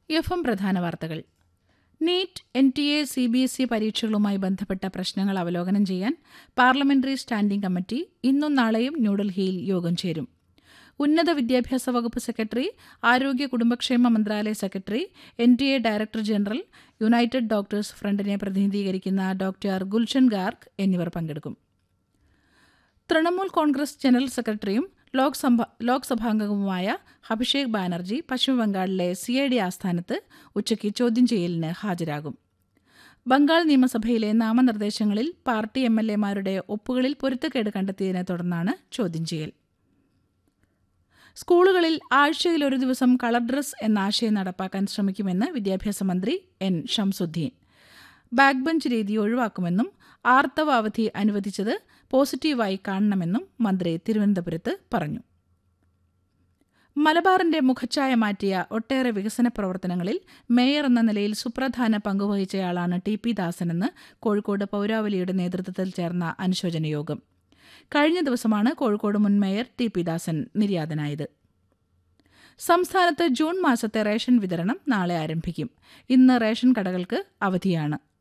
F M പ്രധാന വാർത്തകൾ NEET N T A C B S E പരീക്ഷകളുമായി ബന്ധപ്പെട്ട പ്രശ്നങ്ങൾ അവലോകനം ചെയ്യാൻ പാർലമെന്ററി സ്റ്റാൻഡിംഗ് കമ്മിറ്റി ഇന്നും നാളെയും ന്യൂഡൽഹിയിൽ യോഗം ചേരും ഉന്നത വിദ്യാഭ്യാസ വകുപ്പ് സെക്രട്ടറി ആരോഗ്യ കുടുംബക്ഷേമ മന്ത്രാലയ secretary N T A director general United Doctors ഫ്രണ്ടിനെ പ്രതിനിധീകരിക്കുന്ന ഡോക്ടർ ഗുൽഷൻ ഗാർഗ് എന്നിവർ പങ്കെടുക്കും തൃണമൂൽ കോൺഗ്രസ് ജനറൽ സെക്രട്ടറിയും ലോക്സഭ ലോക്സഭാംഗവുമായ അഭിഷേക് ബാനർജി പശ്ചിമബംഗാളിലെ സി ഐ ഡി ആസ്ഥാനത്ത് ഉച്ചയ്ക്ക് ചോദ്യം ചെയ്യലിന് ഹാജരാകും ബംഗാൾ നിയമസഭയിലെ നാമനിർദ്ദേശങ്ങളിൽ പാർട്ടി എം എൽ എമാരുടെ ഒപ്പുകളിൽ പൊരുത്തക്കേട് കണ്ടെത്തിയതിനെ തുടർന്നാണ് ചോദ്യം ചെയ്യൽ സ്കൂളുകളിൽ ആഴ്ചയിൽ ഒരു ദിവസം കളർ ഡ്രസ് എന്ന ആശയം നടപ്പാക്കാൻ ശ്രമിക്കുമെന്ന് വിദ്യാഭ്യാസ മന്ത്രി എൻ ഷംസുദ്ദീൻ ബാക്ക് ബെഞ്ച് രീതി ഒഴിവാക്കുമെന്നും ആർത്തവ അവധി അനുവദിച്ചത് പോസിറ്റീവായി കാണണമെന്നും മന്ത്രി തിരുവനന്തപുരത്ത് പറഞ്ഞു മലബാറിന്റെ മുഖച്ഛായ മാറ്റിയ ഒട്ടേറെ വികസന പ്രവർത്തനങ്ങളിൽ മേയർ എന്ന നിലയിൽ സുപ്രധാന പങ്കുവഹിച്ചയാളാണ് ടി പി ദാസനെന്ന് കോഴിക്കോട് പൌരാവലിയുടെ നേതൃത്വത്തിൽ ചേർന്ന അനുശോചന യോഗം കഴിഞ്ഞ ദിവസമാണ് കോഴിക്കോട് മുൻ മേയർ ടി പി ദാസൻ നിര്യാതനായത് സംസ്ഥാനത്ത് ജൂൺ മാസത്തെ റേഷൻ വിതരണം നാളെ ആരംഭിക്കും ഇന്ന് റേഷൻ കടകൾക്ക് അവധിയാണ്